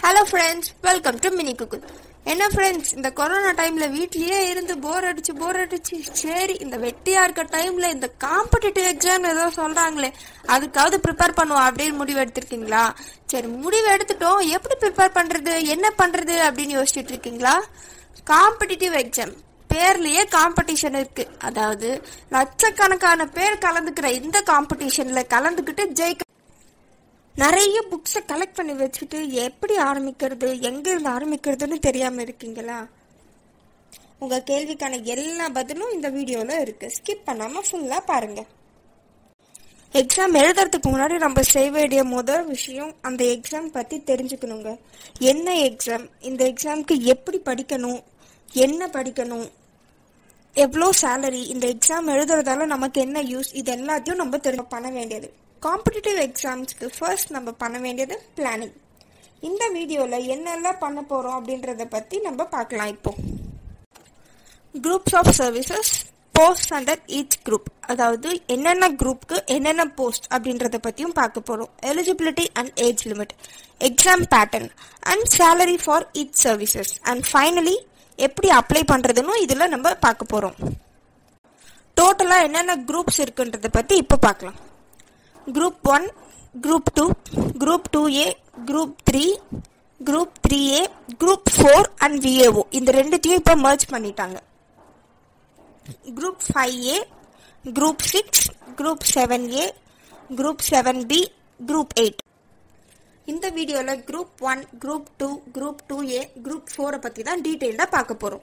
Hello friends welcome to mini cook என்ன friends இந்த corona டைம்ல வீட்லயே இருந்து போர் அடிச்சு போர் அடிச்சு சரி இந்த வெட்டியா இருக்க டைம்ல இந்த காம்படிட்டிவ் எக்ஸாம் ஏதோ சொல்றாங்களே அதுக்காவது ப்ரிப்பேர் பண்ணுவோம் அப்படின்னு முடிவு எடுத்திருக்கீங்களா சரி முடிவு எடுத்துட்டோம் எப்படி ப்ரிப்பேர் பண்றது என்ன பண்றது அப்படின்னு யோசிச்சுட்டு இருக்கீங்களா காம்படிட்டிவ் எக்ஸாம் பேர்லயே காம்படிஷன் இருக்கு அதாவது லட்சக்கணக்கான பேர் கலந்துக்கிற இந்த காம்படிஷன்ல கலந்துக்கிட்டு ஜெயிக்க நிறைய புக்ஸை கலெக்ட் பண்ணி வச்சுட்டு எப்படி ஆரம்பிக்கிறது எங்க இருந்து ஆரம்பிக்கிறதுன்னு தெரியாம இருக்கீங்களா உங்க கேள்விக்கான எல்லா பதிலும் இந்த வீடியோல இருக்கு ஸ்கிப் பண்ணாம ஃபுல்லா பாருங்க எக்ஸாம் எழுதுறதுக்கு முன்னாடி நம்ம செய்ய வேண்டிய முதல் விஷயம் அந்த எக்ஸாம் பத்தி தெரிஞ்சுக்கணுங்க என்ன எக்ஸாம் இந்த எக்ஸாம்க்கு எப்படி படிக்கணும் என்ன படிக்கணும் எவ்வளோ சேலரி இந்த எக்ஸாம் எழுதுறதால நமக்கு என்ன யூஸ் இது எல்லாத்தையும் நம்ம தெரிஞ்சு பண்ண வேண்டியது காம்படிட்டிவ் எக்ஸாம்ஸ்க்கு ஃபர்ஸ்ட் நம்ம பண்ண வேண்டியது பிளானிங் இந்த வீடியோவில் என்னெல்லாம் பண்ண போகிறோம் அப்படின்றத பற்றி நம்ம பார்க்கலாம் இப்போ groups of services post under each group அதாவது என்னென்ன குரூப்க்கு என்னென்ன போஸ்ட் அப்படின்றத பற்றியும் பார்க்க போகிறோம் eligibility and age limit exam pattern and salary for each services and finally எப்படி அப்ளை பண்ணுறதுன்னு இதில் நம்ம பார்க்க போகிறோம் டோட்டலாக என்னென்ன குரூப்ஸ் இருக்குன்றத பற்றி இப்போ பார்க்கலாம் group one group two group two A group three group three A group four and VAO இந்த ரெண்டுத்தையும் இப்போ மர்ஜ் பண்ணிட்டாங்க group five A group six group seven A group seven B group eight இந்த வீடியோவில் group one group two group two A group ஃபோரை பற்றி தான் டீட்டெயில்டாக பார்க்க போகிறோம்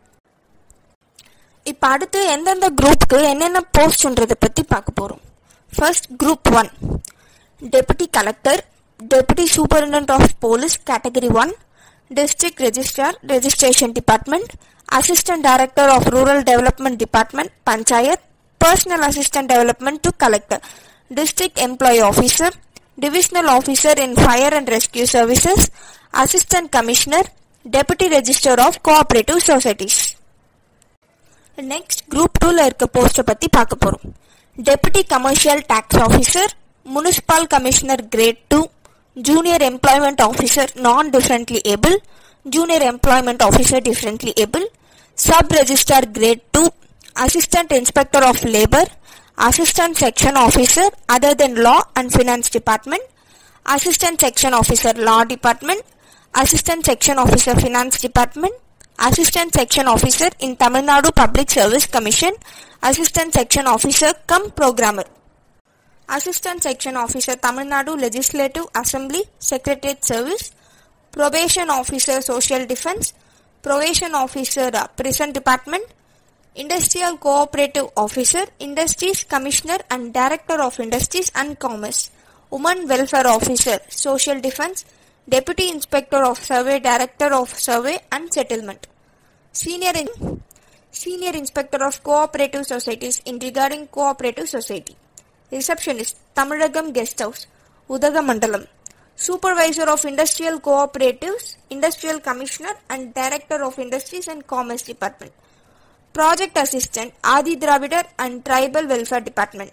இப்போ அடுத்து எந்தெந்த குரூப்புக்கு என்னென்ன போஸ்ட்ன்றதை பற்றி பார்க்க போகிறோம் first group one deputy collector deputy superintendent of police category one district registrar registration department assistant director of rural development department panchayat personal assistant development to collector district employee officer divisional officer in fire and rescue services assistant commissioner deputy register of cooperative societies next group டூல இருக்க போஸ்ட்டை பத்தி பார்க்க போறோம் deputy commercial tax officer municipal commissioner grade two junior employment officer non differently able junior employment officer differently able sub registrar grade two assistant inspector of labour assistant section officer other than law and finance department assistant section officer law department assistant section officer finance department Assistant Section Officer in Tamil Nadu Public Service Commission, Assistant Section Officer cum Programmer. Assistant Section Officer Tamil Nadu Legislative Assembly Secretariat Service, Probation Officer Social Defense, Probation Officer uh, Prison Department, Industrial Cooperative Officer, Industries Commissioner and Director of Industries and Commerce, Women Welfare Officer, Social Defense, Deputy Inspector of Survey, Director of Survey and Settlement, Senior in, Senior Inspector of Cooperative Societies in regarding Cooperative Society, Receptionist, Tamilagam Guest House, Udagamandalam, Supervisor of Industrial Cooperatives, Industrial Commissioner and Director of Industries and Commerce Department, Project Assistant, Adi Dravidar and Tribal Welfare Department.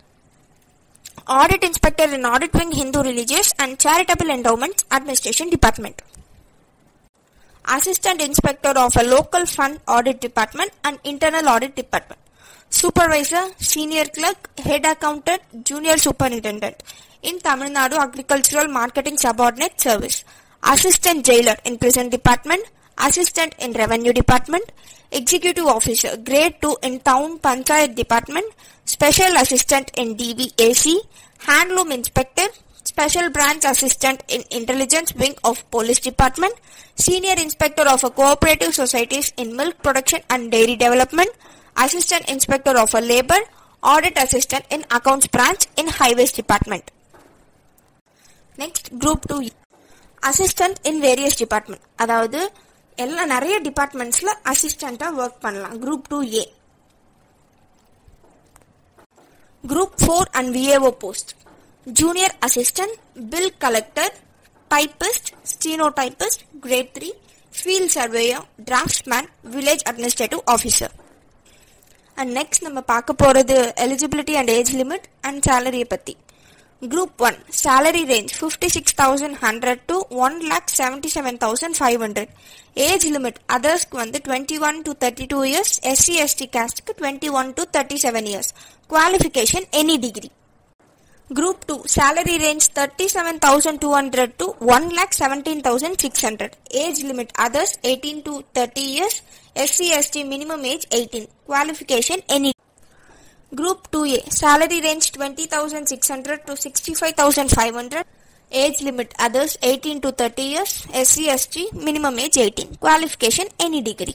Audit Inspector in Audit Wing Hindu Religious and Charitable Endowments Administration Department. Assistant Inspector of a Local Fund Audit Department and Internal Audit Department. Supervisor, Senior Clerk, Head Accountant, Junior Superintendent in Tamil Nadu Agricultural Marketing Subordinate Service. Assistant Jailer in Prison Department. Assistant in Revenue Department. Executive Officer Grade 2 in Town Panchayat Department. Special Assistant in DVAC. Handloom Inspector. Special Branch Assistant in Intelligence Wing of Police Department. Senior Inspector of a Cooperative Societies in Milk Production and Dairy Development. Assistant Inspector of a Labor. Audit Assistant in Accounts Branch in Highways Department. Next Group 2 assistant in various department அதாவது எல்லா நிறைய டிபார்ட்மெண்ட்ஸ்ல அசிஸ்டண்டா work பண்ணலாம் group two A group four and VAO post junior assistant bill collector typist steno typist grade three field surveyor draftsman village administrative officer and next நம்ம பார்க்க போறது eligibility and age limit and சேலரியை பத்தி Group 1 Salary range 56,100 to 1,77,500 Age limit others க்கு வந்து 21 to 32 years SC ST caste க்கு 21 to 37 years Qualification any degree Group 2 Salary range 37,200 to 1,17,600 Age limit others 18 to 30 years SC ST minimum age 18 Qualification any Group 2A Salary range 20,600 to 65,500 Age limit others 18 to 30 years SC ST minimum age 18 Qualification any degree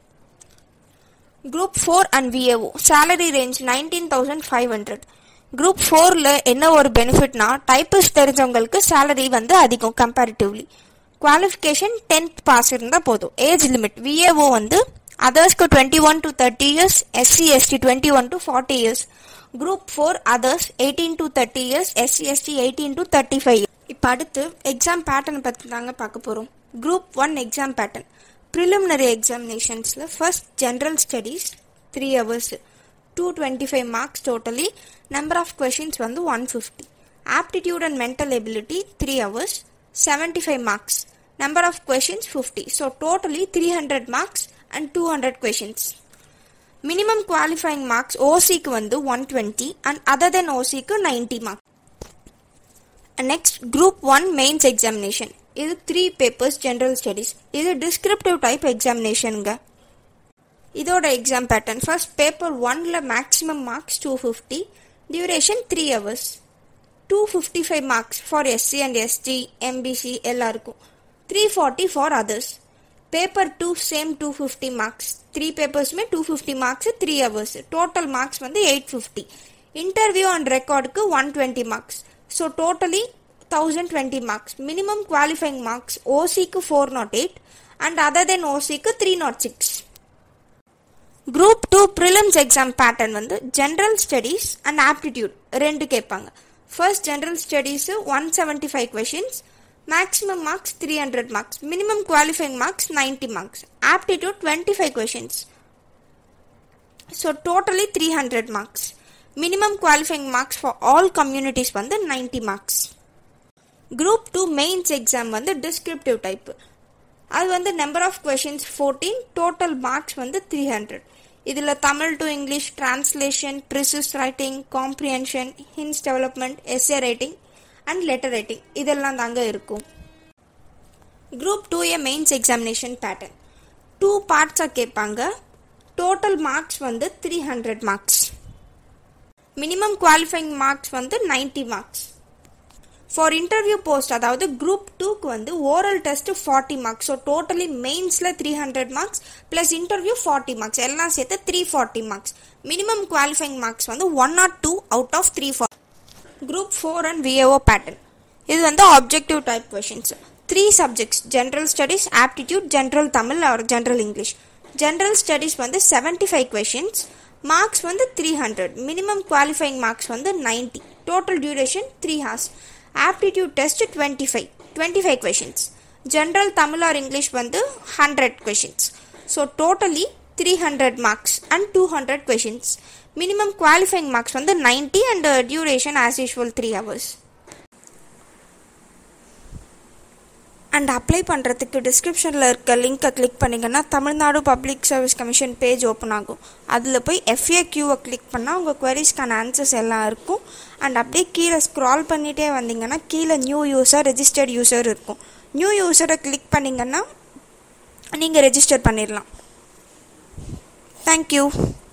Group 4 and VAO Salary range 19,500 group ஃபோரில் என்ன ஒரு பெனிஃபிட்னா typist தெரிஞ்சவங்களுக்கு salary வந்து அதிகம் comparatively qualification tenth pass இருந்தால் போதும் age limit VAO வந்து அதர்ஸ்க்கு twenty one to thirty years SC ST twenty one to forty years group four others eighteen to thirty years SC ST eighteen to thirty five இப்போ அடுத்து exam pattern பற்றி தாங்க பார்க்க போகிறோம் group one exam pattern preliminary எக்ஸாமினேஷன்ஸில் first general studies three hours two twenty five marks totally number of questions வந்து one fifty aptitude and mental ability three hours seventy five marks number of questions fifty so totally three hundred marks and two hundred questions minimum qualifying marks ஓசிக்கு வந்து one twenty and other than ஓசிக்கு ninety marks next group one mains examination இது three papers general studies இது descriptive type எக்ஸாமினேஷனுங்க இதோட exam pattern first paper ஒன்ல maximum marks two fifty duration three hours two fifty five marks for SC and ST MBC எல்லாருக்கும் three forty for others paper two same two fifty marks three பேப்பர்ஸுமே two fifty marks three hours total marks வந்து eight fifty interview and ரெக்கார்டுக்கு one twenty marks so totally thousand twenty marks minimum qualifying marks ஓசிக்கு four nought eight and other than ஓசிக்கு three nought six group two prelims exam pattern வந்து general studies and aptitude ரெண்டு கேட்பாங்க first general studies one seventy five questions maximum marks three hundred marks minimum qualifying marks ninety marks aptitude twenty five questions so totally three hundred marks minimum qualifying marks for all communities வந்து ninety marks group two mains exam வந்து descriptive type அது வந்து number of questions fourteen total marks வந்து three hundred இதில் Tamil to English translation precis writing comprehension hints development essay writing and letter writing இதெல்லாம் தாங்க இருக்கும் group two A mains examination pattern two பார்ட்ஸாக கேட்பாங்க டோட்டல் மார்க்ஸ் வந்து three hundred marks minimum qualifying marks வந்து ninety marks for interview post அதாவது group டூக்கு வந்து oral test forty marks so totally மெயின்ஸில் three hundred marks plus interview forty marks எல்லாம் சேர்த்து three forty marks minimum qualifying marks வந்து one nought two out of three for group four and VAO pattern இது வந்து objective type questions three subjects general studies aptitude general Tamil or general English general studies வந்து seventy five questions marks வந்து three hundred minimum qualifying marks வந்து ninety total duration three hours aptitude test twenty five twenty five questions general Tamil or English வந்து hundred questions so totally three hundred marks and two hundred questions minimum qualifying marks வந்து ninety and duration as usual three hours and apply பண்ணுறதுக்கு டிஸ்கிரிப்ஷனில் இருக்க லிங்க்கை click பண்ணிங்கன்னா Tamil Nadu public service commission page open ஆகும் அதில் போய் எஃப்ஏ கியூவை கிளிக் பண்ணால் உங்கள் குவரிஸ்க்கான ஆன்சர்ஸ் எல்லாம் இருக்கும் அண்ட் அப்படியே கீழே ஸ்க்ரால் பண்ணிகிட்டே வந்தீங்கன்னா கீழே நியூ யூசர் ரெஜிஸ்டர்ட் யூசர் இருக்கும் நியூ யூசரை கிளிக் பண்ணிங்கன்னா நீங்கள் ரெஜிஸ்டர் பண்ணிடலாம் தேங்க்யூ